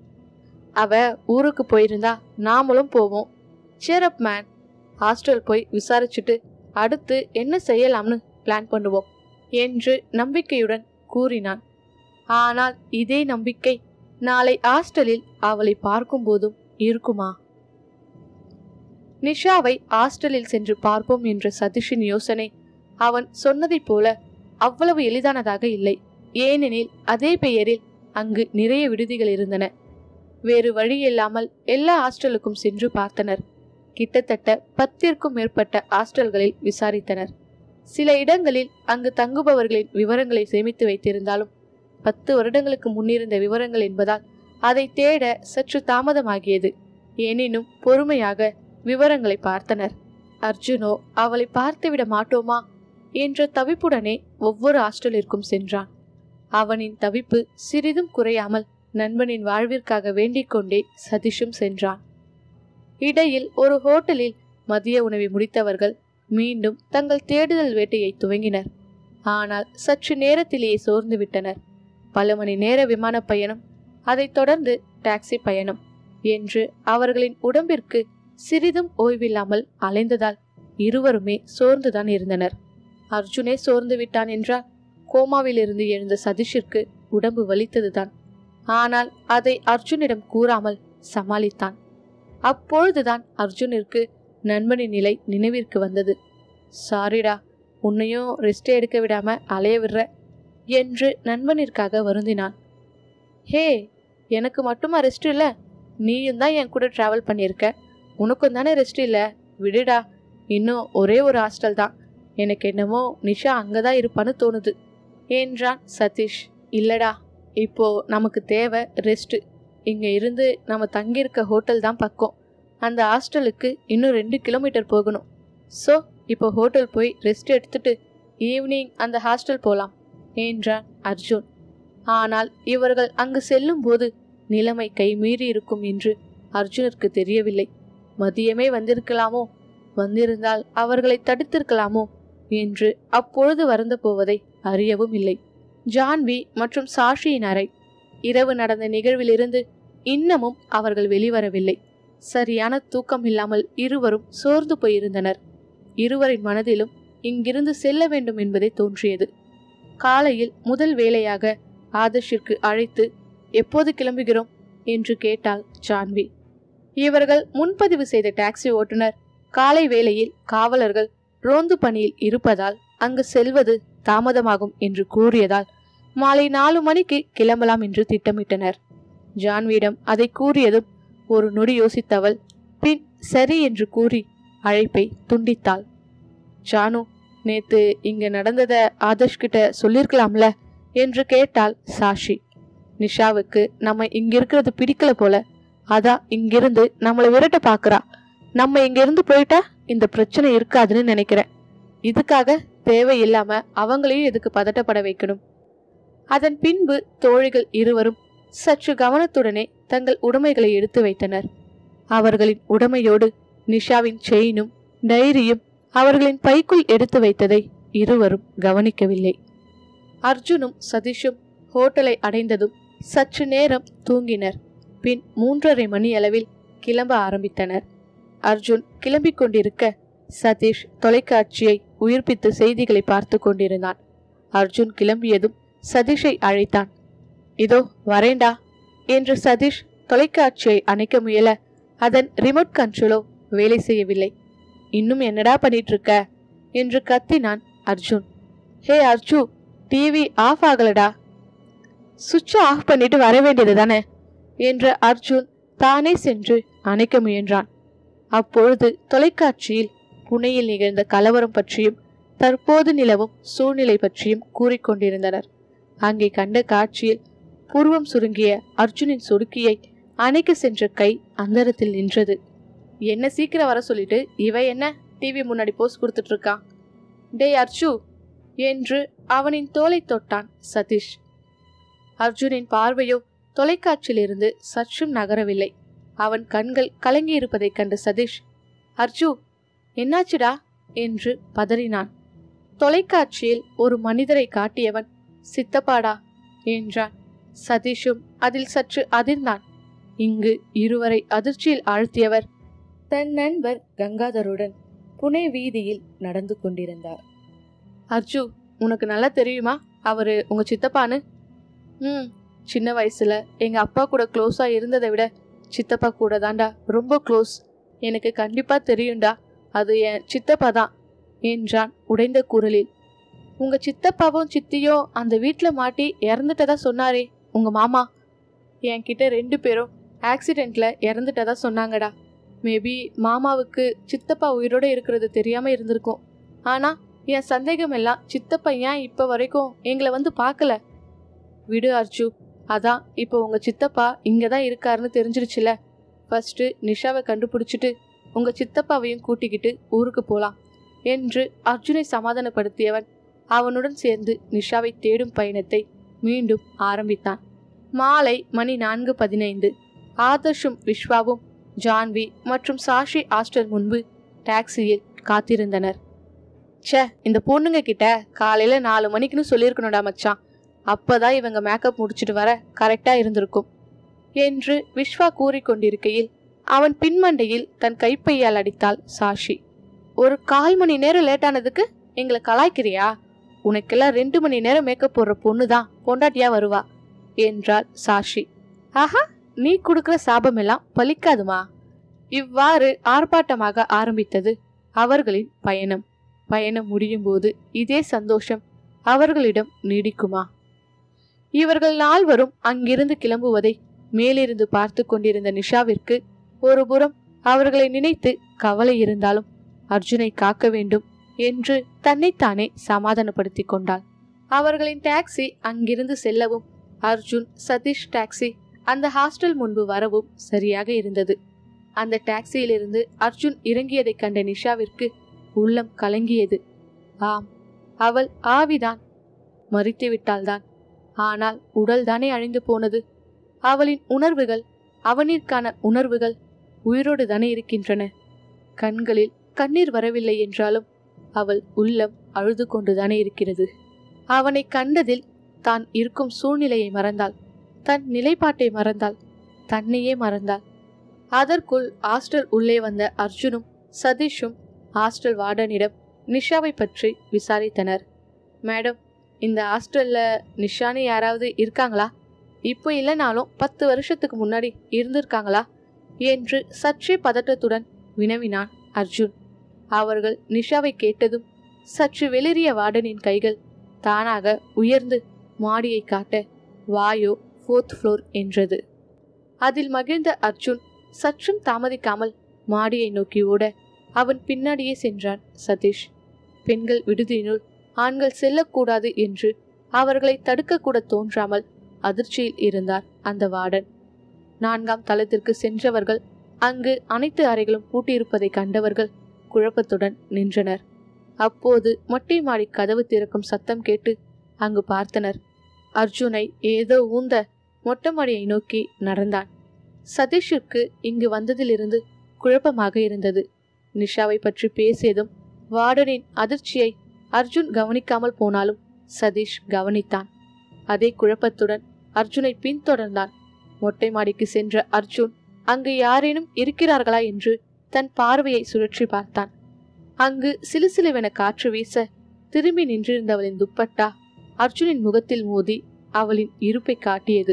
அவ ஊருக்கு போயிருந்தா நாமளும் போவோம் சேரப் மேன் ஹாஸ்டல் போய் விசாரிச்சுட்டு அடுத்து என்ன செய்யலாம்னு பிளான் பண்ணுவோம் என்று நம்பிக்கையுடன் கூறினான் ஆனால் இதே நம்பிக்கை நாளை ஹாஸ்டலில் அவளை பார்க்கும்போதும் இருக்குமா நிஷாவை ஹாஸ்டலில் சென்று பார்ப்போம் என்ற சதீஷின் யோசனை அவன் சொன்னதைப் போல அவ்வளவு எளிதானதாக இல்லை ஏனெனில் அதே பெயரில் அங்கு நிறைய விடுதிகள் இருந்தன வேறு வழி இல்லாமல் எல்லா ஹாஸ்டலுக்கும் சென்று பார்த்தனர் கிட்டத்தட்ட பத்திற்கும் மேற்பட்ட ஹாஸ்டல்களில் விசாரித்தனர் சில இடங்களில் அங்கு தங்குபவர்களின் விவரங்களை சேமித்து வைத்திருந்தாலும் பத்து வருடங்களுக்கு முன்னிருந்த விவரங்கள் என்பதால் அதை தேட சற்று தாமதமாகியது எனினும் பொறுமையாக விவரங்களை பார்த்தனர் அர்ஜுனோ அவளை பார்த்துவிட மாட்டோமா என்ற தவிப்புடனே ஒவ்வொரு ஹாஸ்டலிற்கும் சென்றான் அவனின் தவிப்பு சிறிதும் குறையாமல் நண்பனின் வாழ்விற்காக வேண்டிக் கொண்டே சதீஷும் சென்றான் இடையில் ஒரு ஹோட்டலில் மதிய உணவை முடித்தவர்கள் மீண்டும் தங்கள் தேடுதல் வேட்டையை துவங்கினர் ஆனால் சற்று நேரத்திலேயே சோர்ந்து விட்டனர் பல மணி நேர விமான பயணம் அதைத் தொடர்ந்து டாக்ஸி பயணம் என்று அவர்களின் உடம்பிற்கு சிறிதும் ஓய்வில்லாமல் அலைந்ததால் இருவருமே சோர்ந்துதான் இருந்தனர் அர்ஜுனே சோர்ந்து விட்டான் என்றால் கோமாவிலிருந்து எழுந்த சதீஷிற்கு உடம்பு வலித்ததுதான் ஆனால் அதை அர்ஜுனிடம் கூறாமல் சமாளித்தான் அப்பொழுதுதான் அர்ஜுனிற்கு நண்பனின் நிலை நினைவிற்கு வந்தது சாரிடா உன்னையும் ரெஸ்ட் எடுக்க விடாம அலைய விடுற என்று நண்பனிற்காக வருந்தினான் ஹே எனக்கு மட்டுமா ரெஸ்ட் இல்ல நீயும் தான் என் கூட டிராவல் பண்ணியிருக்க உனக்கும் தானே ரெஸ்ட் இல்ல விடுடா இன்னும் ஒரே ஒரு ஹாஸ்டல் தான் எனக்கு என்னமோ நிஷா அங்கதான் இருப்பான்னு தோணுது என்றான் சதீஷ் இல்லடா இப்போ நமக்கு தேவை ரெஸ்ட் இங்க இருந்து நம்ம தங்கியிருக்க ஹோட்டல் தான் பக்கம் அந்த ஹாஸ்டலுக்கு இன்னும் ரெண்டு கிலோமீட்டர் போகணும் ஸோ இப்போ ஹோட்டல் போய் ரெஸ்ட் எடுத்துட்டு ஈவினிங் அந்த ஹாஸ்டல் போலாம் என்றான் அர்ஜுன் ஆனால் இவர்கள் அங்கு செல்லும் போது நிலைமை கைமீறி இருக்கும் என்று அர்ஜுனிற்கு தெரியவில்லை மதியமே வந்திருக்கலாமோ வந்திருந்தால் அவர்களை தடுத்திருக்கலாமோ என்று அப்பொழுது வருந்த போவதை அறியவும் இல்லை ஜான்வி மற்றும் சாஷியின் அறை இரவு நடந்த நிகழ்விலிருந்து இன்னமும் அவர்கள் வெளிவரவில்லை சரியான தூக்கம் இல்லாமல் இருவரும் சோர்ந்து போயிருந்தனர் இருவரின் மனதிலும் இங்கிருந்து செல்ல வேண்டும் என்பதே தோன்றியது காலையில் முதல் வேலையாக ஆதர்ஷிற்கு அழைத்து எப்போது கிளம்புகிறோம் என்று கேட்டாள் ஜான்வி இவர்கள் முன்பதிவு செய்த டாக்ஸி ஓட்டுநர் காலை வேளையில் காவலர்கள் ரோந்து பணியில் இருப்பதால் அங்கு செல்வது தாமதமாகும் என்று கூறியதால் மாலை நாலு மணிக்கு கிளம்பலாம் என்று திட்டமிட்டனர் ஜான்வியிடம் அதை கூறியதும் ஒரு நொடி யோசித்தவள் பின் சரி என்று கூறி அழைப்பை துண்டித்தாள் ஜானு நேத்து இங்க நடந்தத ஆதர்ஷ் கிட்ட சொல்லிருக்கலாம்ல என்று கேட்டாள் சாஷி நிஷாவுக்கு நம்ம இங்க இருக்கிறது பிடிக்கல போல அதான் இங்கிருந்து நம்மளை விரட்ட பாக்குறா நம்ம இங்க இருந்து போயிட்டா இந்த பிரச்சனை இருக்காதுன்னு நினைக்கிறேன் இதுக்காக தேவையில்லாம அவங்களையும் இதுக்கு பதட்டப்பட வைக்கணும் அதன் பின்பு தோழிகள் இருவரும் சற்று கவனத்துடனே தங்கள் உடைமைகளை எடுத்து வைத்தனர் அவர்களின் உடைமையோடு நிஷாவின் செயினும் டைரியும் அவர்களின் பைக்குள் எடுத்து வைத்ததை இருவரும் கவனிக்கவில்லை அர்ஜுனும் சதீஷும் ஹோட்டலை அடைந்ததும் சற்று நேரம் தூங்கினர் பின் மூன்றரை மணி அளவில் கிளம்ப ஆரம்பித்தனர் அர்ஜுன் கிளம்பிக் கொண்டிருக்க சதீஷ் தொலைக்காட்சியை உயிர்ப்பித்து செய்திகளை பார்த்து கொண்டிருந்தான் அர்ஜுன் கிளம்பியதும் சதீஷை அழைத்தான் இதோ வரேண்டா என்று சதீஷ் தொலைக்காட்சியை அணைக்க முயல அதன் ரிமோட் கண்ட்ரோலோ வேலை செய்யவில்லை இன்னும் என்னடா பண்ணிட்டு இருக்க என்று கத்தினான் Arjun hey Arju TV off ஆகலடா சுவிட்ச் ஆஃப் பண்ணிட்டு வர வேண்டியது தானே என்ற அர்ஜுன் தானே சென்று அணைக்க முயன்றான் அப்பொழுது தொலைக்காட்சியில் புனேயில் நிகழ்ந்த கலவரம் பற்றியும் தற்போது நிலவும் சூழ்நிலை பற்றியும் கூறிக்கொண்டிருந்தனர் அங்கே கண்ட காட்சியில் புருவம் சுருங்கிய அர்ஜுனின் சொடுக்கியை அணைக்க சென்ற கை அந்தரத்தில் நின்றது என்ன சீக்கிரம் வர சொல்லிட்டு இவ என்ன டிவி முன்னாடி போஸ் கொடுத்துட்டு இருக்கான் டேய் அர்ஜு என்று அவனின் தோலை தொட்டான் சதீஷ் அர்ஜுனின் பார்வையோ தொலைக்காட்சியிலிருந்து சற்றும் நகரவில்லை அவன் கண்கள் கலங்கியிருப்பதைக் கண்ட சதீஷ் அர்ஜு என்னாச்சுடா என்று பதறினான் தொலைக்காட்சியில் ஒரு மனிதரை காட்டியவன் சித்தப்பாடா என்றான் சதீஷும் அதில் சற்று அதிர்ந்தான் இங்கு இருவரை அதிர்ச்சியில் ஆழ்த்தியவர் தன் நண்பர் கங்காதருடன் புனே வீதியில் நடந்து கொண்டிருந்தார் அர்ஜு உனக்கு நல்லா தெரியுமா அவரு உங்க சித்தப்பான்னு ம் சின்ன வயசுல எங்க அப்பா கூட க்ளோஸா இருந்ததை விட சித்தப்பா கூட தான்டா ரொம்ப க்ளோஸ் எனக்கு கண்டிப்பா தெரியும்டா அது என் சித்தப்பா தான் என்றான் உடைந்த குரலில் உங்க சித்தப்பாவும் சித்தியும் அந்த வீட்ல மாட்டி இறந்துட்டதா சொன்னாரே உங்க மாமா என்கிட்ட ரெண்டு பேரும் ஆக்சிடென்ட்ல இறந்துட்டதா சொன்னாங்கடா மேபி மாமாவுக்கு சித்தப்பா உயிரோட இருக்கிறது தெரியாம இருந்திருக்கும் ஆனா என் சந்தேகம் எல்லாம் சித்தப்பா ஏன் இப்ப வரைக்கும் எங்களை வந்து பார்க்கல விடு அர்ஜு அதான் இப்போ உங்க சித்தப்பா இங்க தான் இருக்காருன்னு தெரிஞ்சிருச்சுல ஃபர்ஸ்ட் நிஷாவை கண்டுபிடிச்சிட்டு உங்க சித்தப்பாவையும் கூட்டிக்கிட்டு ஊருக்கு போலாம் என்று அர்ஜுனை சமாதானப்படுத்தியவன் அவனுடன் சேர்ந்து நிஷாவை தேடும் பயணத்தை மீண்டும் ஆரம்பித்தான் மாலை மணி நான்கு பதினைந்து ஆதர்ஷும் விஸ்வாவும் ஜான்வி மற்றும் சாஷி ஹாஸ்டல் முன்பு டாக்ஸியில் காத்திருந்தனர் ச்சே இந்த பொண்ணுங்க கிட்ட காலையில நாலு மணிக்குன்னு சொல்லியிருக்கணும்டா மச்சான் அப்பதான் இவங்க மேக்கப் முடிச்சிட்டு வர கரெக்டா இருந்திருக்கும் என்று விஸ்வா கூறிக்கொண்டிருக்கையில் அவன் பின்மண்டையில் தன் கைப்பையால் அடித்தாள் சாஷி ஒரு கால் மணி நேரம் லேட் ஆனதுக்கு எங்களை கலாய்க்கிறியா உனக்கெல்லாம் ரெண்டு மணி நேரம் மேக்கப் போடுற பொண்ணு தான் பொண்டாட்டியா வருவா என்றாள் சாஷி ஆஹா நீ கொடுக்கிற சாபம் எல்லாம் பலிக்காதுமா இவ்வாறு ஆர்ப்பாட்டமாக ஆரம்பித்தது அவர்களின் பயணம் பயணம் முடியும் போது இதே சந்தோஷம் அவர்களிடம் நீடிக்குமா இவர்கள் நால்வரும் அங்கிருந்து கிளம்புவதை மேலிருந்து பார்த்து கொண்டிருந்த நிஷாவிற்கு ஒரு புறம் அவர்களை நினைத்து கவலை இருந்தாலும் அர்ஜுனை காக்க வேண்டும் என்று தன்னைத்தானே சமாதானப்படுத்திக் கொண்டாள் அவர்களின் டாக்ஸி அங்கிருந்து செல்லவும் அர்ஜுன் சதீஷ் டாக்ஸி அந்த ஹாஸ்டல் முன்பு வரவும் சரியாக இருந்தது அந்த டாக்ஸியிலிருந்து அர்ஜுன் இறங்கியதைக் கண்ட நிஷாவிற்கு உள்ளம் கலங்கியது ஆம் அவள் ஆவிதான் மறித்து விட்டாள்தான் ஆனால் உடல்தானே அழிந்து போனது அவளின் உணர்வுகள் அவனிற்கான உணர்வுகள் உயிரோடு தானே இருக்கின்றன கண்களில் கண்ணீர் வரவில்லை என்றாலும் அவள் உள்ளம் அழுது கொண்டுதானே இருக்கிறது அவனை கண்டதில் தான் இருக்கும் சூழ்நிலையை மறந்தாள் தன் நிலைப்பாட்டை மறந்தாள் தன்னையே மறந்தாள் அதற்குள் ஹாஸ்டல் உள்ளே வந்த அர்ஜுனும் சதீஷும் ஹாஸ்டல் வார்டனிடம் நிஷாவை பற்றி விசாரித்தனர் மேடம் இந்த ஹாஸ்டல்ல நிஷான்னு யாராவது இருக்காங்களா இப்போ இல்லைனாலும் பத்து வருஷத்துக்கு முன்னாடி இருந்திருக்காங்களா என்று சற்றே பதட்டத்துடன் வினவினான் அர்ஜுன் அவர்கள் நிஷாவை கேட்டதும் சற்று வெளிரிய வார்டனின் கைகள் தானாக உயர்ந்து மாடியை காட்ட வாயோ ஃபோர்த் ஃப்ளோர் என்றது அதில் மகிழ்ந்த அர்ஜுன் சற்றும் தாமதிக்காமல் மாடியை நோக்கி ஓட அவன் பின்னாடியே சென்றான் சதீஷ் பெண்கள் விடுதியினுள் ஆண்கள் செல்லக்கூடாது என்று அவர்களை தடுக்கக்கூட தோன்றாமல் அதிர்ச்சியில் இருந்தார் அந்த வார்டன் நான்காம் தளத்திற்கு சென்றவர்கள் அங்கு அனைத்து அறைகளும் பூட்டியிருப்பதை கண்டவர்கள் குழப்பத்துடன் நின்றனர் அப்போது மொட்டை மாடி கதவு திறக்கும் சத்தம் கேட்டு அங்கு பார்த்தனர் அர்ஜுனை ஏதோ ஊந்த மொட்டை மாடியை நோக்கி நடந்தான் சதீஷிற்கு இங்கு வந்ததிலிருந்து குழப்பமாக இருந்தது நிஷாவை பற்றி பேசியதும் வார்டனின் அதிர்ச்சியை அர்ஜுன் கவனிக்காமல் போனாலும் சதீஷ் கவனித்தான் அதே குழப்பத்துடன் அர்ஜுனை பின்தொடர்ந்தான் மொட்டை மாடிக்கு சென்ற அர்ஜுன் அங்கு யாரேனும் இருக்கிறார்களா என்று தன் பார்வையை சுழற்றி பார்த்தான் அங்கு சிலுசிலுவென காற்று வீச திரும்பி நின்றிருந்தவளின் துப்பட்டா அர்ஜுனின் முகத்தில் மோதி அவளின் இருப்பை காட்டியது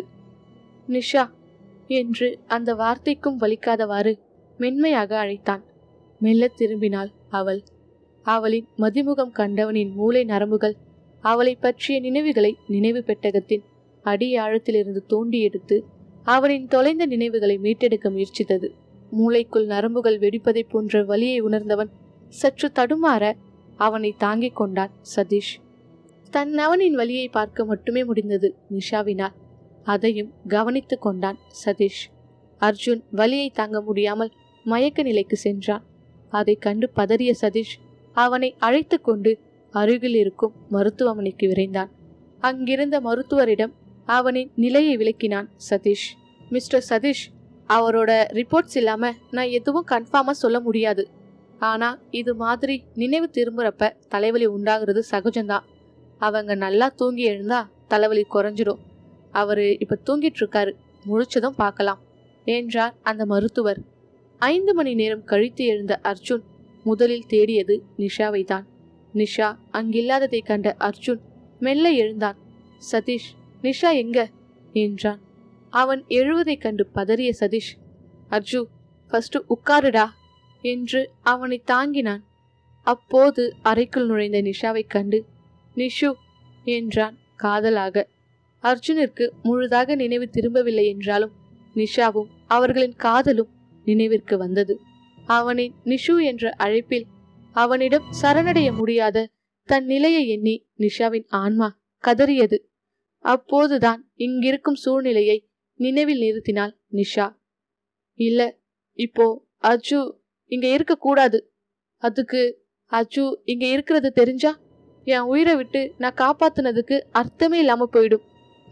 நிஷா என்று அந்த வார்த்தைக்கும் வலிக்காதவாறு மென்மையாக அழைத்தான் மெல்ல திரும்பினாள் அவள் அவளின் மதிமுகம் கண்டவனின் மூளை நரம்புகள் அவளை பற்றிய நினைவுகளை நினைவு பெட்டகத்தின் அடி ஆழத்திலிருந்து தோண்டி எடுத்து அவனின் தொலைந்த நினைவுகளை மீட்டெடுக்க முயற்சித்தது மூளைக்குள் நரம்புகள் வெடிப்பதைப் போன்ற வலியை உணர்ந்தவன் சற்று தடுமாற அவனை தாங்கிக் கொண்டான் சதீஷ் தன் அவனின் வலியை பார்க்க மட்டுமே முடிந்தது நிஷாவினால் அதையும் கவனித்துக் கொண்டான் சதீஷ் அர்ஜுன் வலியை தாங்க முடியாமல் மயக்க நிலைக்கு சென்றான் அதைக் கண்டு பதறிய சதீஷ் அவனை அழைத்து கொண்டு அருகில் இருக்கும் மருத்துவமனைக்கு விரைந்தான் அங்கிருந்த மருத்துவரிடம் அவனின் நிலையை விளக்கினான் சதீஷ் மிஸ்டர் சதீஷ் அவரோட ரிப்போர்ட்ஸ் இல்லாம நான் எதுவும் கன்ஃபார்மா சொல்ல முடியாது ஆனா இது மாதிரி நினைவு திரும்புறப்ப தலைவலி உண்டாகிறது சகஜம்தான் அவங்க நல்லா தூங்கி எழுந்தா தலைவலி குறைஞ்சிடும் அவரு இப்ப தூங்கிட்டு இருக்காரு முழிச்சதும் பார்க்கலாம் என்றார் அந்த மருத்துவர் ஐந்து மணி நேரம் கழித்து எழுந்த அர்ஜுன் முதலில் தேடியது நிஷாவை தான் நிஷா அங்கில்லாததை கண்ட அர்ஜுன் மெல்ல எழுந்தான் சதீஷ் நிஷா எங்க என்றான் அவன் எழுவதைக் கண்டு பதறிய சதீஷ் அர்ஜு ஃபர்ஸ்ட் உட்காருடா என்று அவனை தாங்கினான் அப்போது அறைக்குள் நுழைந்த நிஷாவைக் கண்டு நிஷு என்றான் காதலாக அர்ஜுனிற்கு முழுதாக நினைவு திரும்பவில்லை என்றாலும் நிஷாவும் அவர்களின் காதலும் நினைவிற்கு வந்தது அவனின் நிஷு என்ற அழைப்பில் அவனிடம் சரணடைய முடியாத தன் நிலையை எண்ணி நிஷாவின் ஆன்மா கதறியது அப்போதுதான் இங்கிருக்கும் சூழ்நிலையை நினைவில் நிறுத்தினாள் நிஷா இல்ல இப்போ அஜு இங்க இருக்க கூடாது அதுக்கு அஜு இங்க இருக்கிறது தெரிஞ்சா என் உயிரை விட்டு நான் காப்பாத்துனதுக்கு அர்த்தமே இல்லாம போயிடும்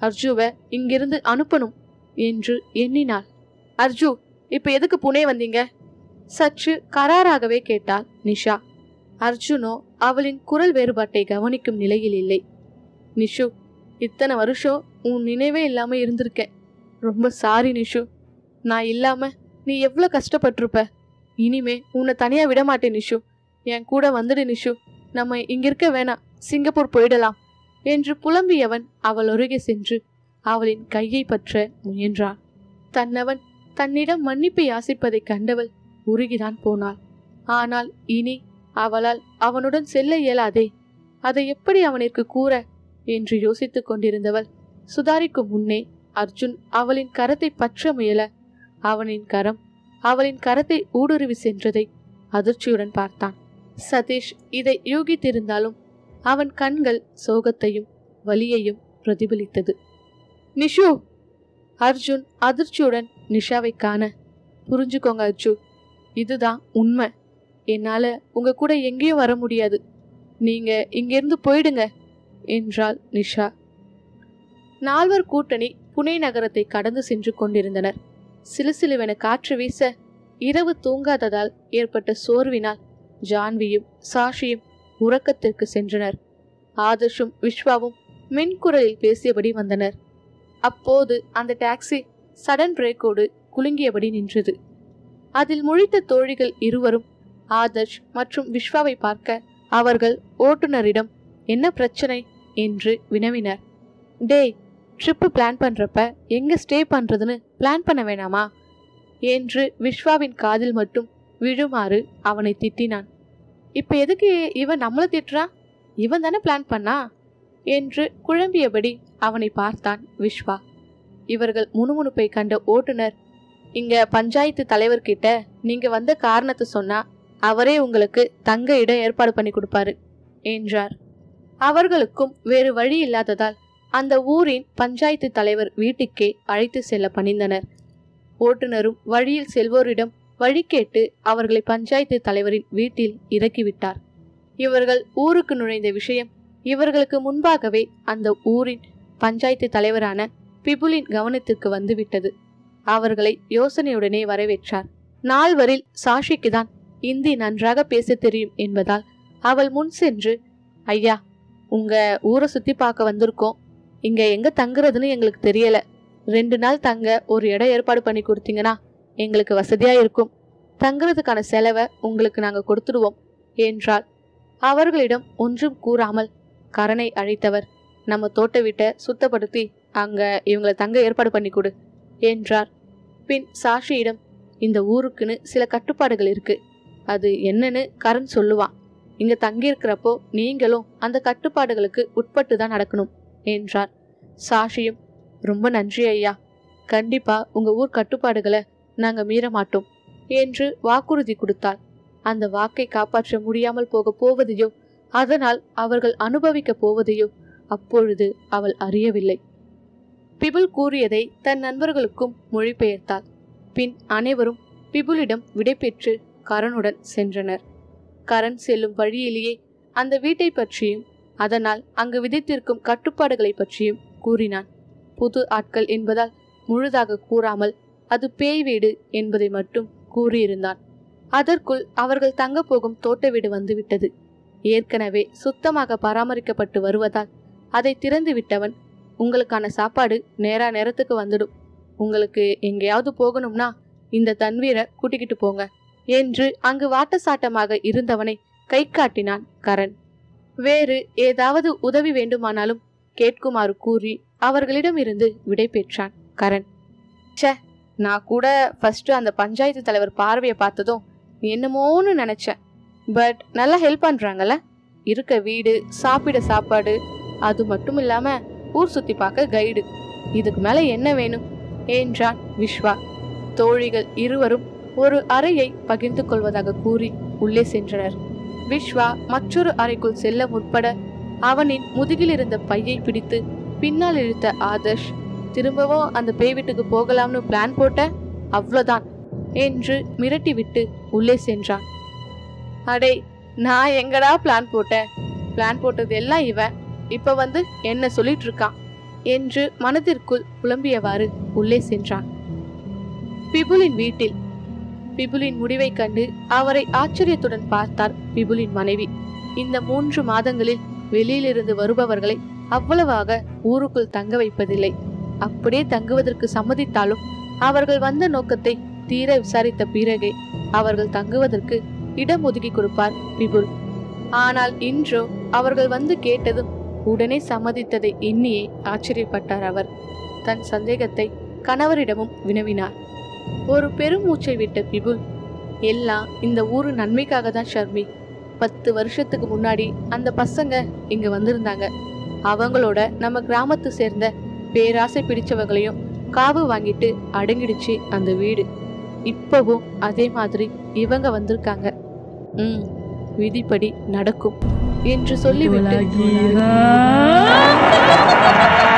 அர்ஜுவை இங்கிருந்து அனுப்பணும் என்று எண்ணினாள் அர்ஜு இப்ப எதுக்கு புனே வந்தீங்க சற்று கராராகவே கேட்டாள் நிஷா அர்ஜுனோ அவளின் குரல் வேறுபாட்டை கவனிக்கும் நிலையில் இல்லை நிஷு இத்தனை வருஷம் உன் நினைவே இல்லாம இருந்திருக்கேன் ரொம்ப சாரி நிஷு நான் இல்லாம நீ எவ்வளோ கஷ்டப்பட்டிருப்ப இனிமே உன்னை தனியா விட மாட்டேன் நிஷு என் கூட வந்துடு நிஷு நம்ம இங்க இருக்க வேணாம் சிங்கப்பூர் போயிடலாம் என்று புலம்பியவன் அவள் அருகே சென்று அவளின் கையை பற்ற முயன்றான் தன்னவன் தன்னிடம் மன்னிப்பு யாசிப்பதைக் கண்டவள் உருகிதான் போனாள் ஆனால் இனி அவளால் அவனுடன் செல்ல இயலாதே அதை எப்படி அவனிற்கு கூற என்று யோசித்துக் கொண்டிருந்தவள் சுதாரிக்கும் முன்னே அர்ஜுன் அவளின் கரத்தை பற்ற முயல அவனின் கரம் அவளின் கரத்தை ஊடுருவி சென்றதை அதிர்ச்சியுடன் பார்த்தான் சதீஷ் இதை யூகித்திருந்தாலும் அவன் கண்கள் சோகத்தையும் வலியையும் பிரதிபலித்தது நிஷு அர்ஜுன் அதிர்ச்சியுடன் நிஷாவை காண புரிஞ்சுக்கோங்க அர்ஜு இதுதான் உண்மை என்னால உங்க கூட எங்கேயும் வர முடியாது நீங்க இங்கிருந்து போயிடுங்க என்றாள் நிஷா நால்வர் கூட்டணி புனே நகரத்தை கடந்து சென்று கொண்டிருந்தனர் சிலுசிலுவென காற்று வீச இரவு தூங்காததால் ஏற்பட்ட சோர்வினால் ஜான்வியும் சாஷியும் உறக்கத்திற்கு சென்றனர் ஆதர்ஷும் விஸ்வாவும் மின்குரலில் பேசியபடி வந்தனர் அப்போது அந்த டாக்ஸி சடன் பிரேக்கோடு குலுங்கியபடி நின்றது அதில் முழித்த தோழிகள் இருவரும் ஆதர்ஷ் மற்றும் விஸ்வாவை பார்க்க அவர்கள் ஓட்டுநரிடம் என்ன பிரச்சனை என்று வினவினர் டேய் ட்ரிப்பு பிளான் பண்றப்ப எங்க ஸ்டே பண்றதுன்னு பிளான் பண்ண வேணாமா என்று விஸ்வாவின் காதில் மட்டும் விழுமாறு அவனை திட்டினான் இப்ப எதுக்கு இவன் நம்மள திட்டுறான் இவன் தானே பிளான் பண்ணா என்று குழம்பியபடி அவனை பார்த்தான் விஸ்வா இவர்கள் முணுமுணுப்பை கண்ட ஓட்டுநர் இங்க பஞ்சாயத்து தலைவர்கிட்ட நீங்க வந்த காரணத்தை சொன்னா அவரே உங்களுக்கு தங்க இடம் ஏற்பாடு பண்ணி கொடுப்பாரு என்றார் அவர்களுக்கும் வேறு வழி இல்லாததால் அந்த ஊரின் பஞ்சாயத்து தலைவர் வீட்டுக்கே அழைத்து செல்ல பணிந்தனர் ஓட்டுநரும் வழியில் செல்வோரிடம் வழி கேட்டு அவர்களை பஞ்சாயத்து தலைவரின் வீட்டில் இறக்கிவிட்டார் இவர்கள் ஊருக்கு நுழைந்த விஷயம் இவர்களுக்கு முன்பாகவே அந்த ஊரின் பஞ்சாயத்து தலைவரான பிபுலின் கவனத்திற்கு வந்துவிட்டது அவர்களை யோசனையுடனே வரவேற்றார் நால்வரில் சாஷிக்கு தான் இந்தி நன்றாக பேச தெரியும் என்பதால் அவள் முன் சென்று ஐயா உங்க ஊரை சுத்தி பார்க்க வந்திருக்கோம் இங்க எங்க தங்குறதுன்னு எங்களுக்கு தெரியல ரெண்டு நாள் தங்க ஒரு இடம் ஏற்பாடு பண்ணி கொடுத்தீங்கன்னா எங்களுக்கு வசதியா இருக்கும் தங்குறதுக்கான செலவை உங்களுக்கு நாங்க கொடுத்துடுவோம் என்றாள் அவர்களிடம் ஒன்றும் கூறாமல் கரனை அழைத்தவர் நம்ம தோட்ட வீட்டை சுத்தப்படுத்தி அங்க இவங்களை தங்க ஏற்பாடு பண்ணி கொடு என்றார் பின் சாஷியிடம் இந்த ஊருக்குன்னு சில கட்டுப்பாடுகள் இருக்கு அது என்னன்னு கரண் சொல்லுவான் இங்க தங்கியிருக்கிறப்போ நீங்களும் அந்த கட்டுப்பாடுகளுக்கு உட்பட்டு தான் நடக்கணும் என்றார் சாஷியும் ரொம்ப நன்றி ஐயா கண்டிப்பா உங்க ஊர் கட்டுப்பாடுகளை நாங்க மீற மாட்டோம் என்று வாக்குறுதி கொடுத்தாள் அந்த வாக்கை காப்பாற்ற முடியாமல் போக போவதையோ அதனால் அவர்கள் அனுபவிக்க போவதையோ அப்பொழுது அவள் அறியவில்லை பிபுல் கூறியதை தன் நண்பர்களுக்கும் மொழிபெயர்த்தாள் பின் அனைவரும் பிபுலிடம் விடைபெற்று கரனுடன் சென்றனர் கரண் செல்லும் வழியிலேயே அந்த வீட்டை பற்றியும் அதனால் அங்கு விதித்திருக்கும் கட்டுப்பாடுகளை பற்றியும் கூறினான் புது ஆட்கள் என்பதால் முழுதாக கூறாமல் அது பேய் வீடு என்பதை மட்டும் கூறியிருந்தான் அதற்குள் அவர்கள் தங்க போகும் தோட்ட வீடு வந்துவிட்டது ஏற்கனவே சுத்தமாக பராமரிக்கப்பட்டு வருவதால் அதை திறந்து விட்டவன் உங்களுக்கான சாப்பாடு நேரா நேரத்துக்கு வந்துடும் உங்களுக்கு எங்கேயாவது போகணும்னா இந்த தன்வீரை கூட்டிக்கிட்டு போங்க என்று அங்கு வாட்டசாட்டமாக இருந்தவனை கை காட்டினான் கரண் வேறு ஏதாவது உதவி வேண்டுமானாலும் கேட்குமாறு கூறி அவர்களிடமிருந்து விடை பெற்றான் கரண் ச்சே நான் கூட ஃபர்ஸ்ட் அந்த பஞ்சாயத்து தலைவர் பார்வையை பார்த்ததும் என்னமோன்னு நினைச்சேன் பட் நல்லா ஹெல்ப் பண்றாங்கல்ல இருக்க வீடு சாப்பிட சாப்பாடு அது மட்டும் இல்லாம ஊர் சுத்தி பார்க்க கைடு இதுக்கு மேல என்ன வேணும் என்றான் விஸ்வா தோழிகள் இருவரும் ஒரு அறையை பகிர்ந்து கொள்வதாக கூறி உள்ளே சென்றனர் விஸ்வா மற்றொரு அறைக்குள் செல்ல முற்பட அவனின் முதுகில் இருந்த பையை பிடித்து பின்னால் இழுத்த ஆதர்ஷ் திரும்பவும் அந்த பேய் வீட்டுக்கு போகலாம்னு பிளான் போட்ட அவ்வளோதான் என்று மிரட்டிவிட்டு உள்ளே சென்றான் அடே நான் எங்கடா பிளான் போட்டேன் பிளான் போட்டது எல்லாம் இவன் இப்ப வந்து என்ன சொல்லிட்டு இருக்கான் என்று மனதிற்குள் புலம்பியவாறு உள்ளே சென்றான் பிபுலின் வீட்டில் பிபுலின் முடிவைக் கண்டு அவரை ஆச்சரியத்துடன் பார்த்தார் பிபுலின் மனைவி இந்த மூன்று மாதங்களில் வெளியிலிருந்து வருபவர்களை அவ்வளவாக ஊருக்குள் தங்க வைப்பதில்லை அப்படியே தங்குவதற்கு சம்மதித்தாலும் அவர்கள் வந்த நோக்கத்தை தீர விசாரித்த பிறகே அவர்கள் தங்குவதற்கு இடம் ஒதுக்கி கொடுப்பார் பிபுல் ஆனால் இன்றோ அவர்கள் வந்து கேட்டதும் உடனே சம்மதித்ததை எண்ணியே ஆச்சரியப்பட்டார் அவர் தன் சந்தேகத்தை கணவரிடமும் வினவினார் ஒரு பெருமூச்சை விட்ட பிபுல் எல்லாம் இந்த ஊரு நன்மைக்காக தான் ஷர்மி பத்து வருஷத்துக்கு முன்னாடி அந்த பசங்க இங்க வந்திருந்தாங்க அவங்களோட நம்ம கிராமத்து சேர்ந்த பேராசை பிடிச்சவங்களையும் காவு வாங்கிட்டு அடங்கிடுச்சு அந்த வீடு இப்பவும் அதே மாதிரி இவங்க வந்திருக்காங்க ம் விதிப்படி நடக்கும் என்று சொல்லிவிட்டு உலகீரா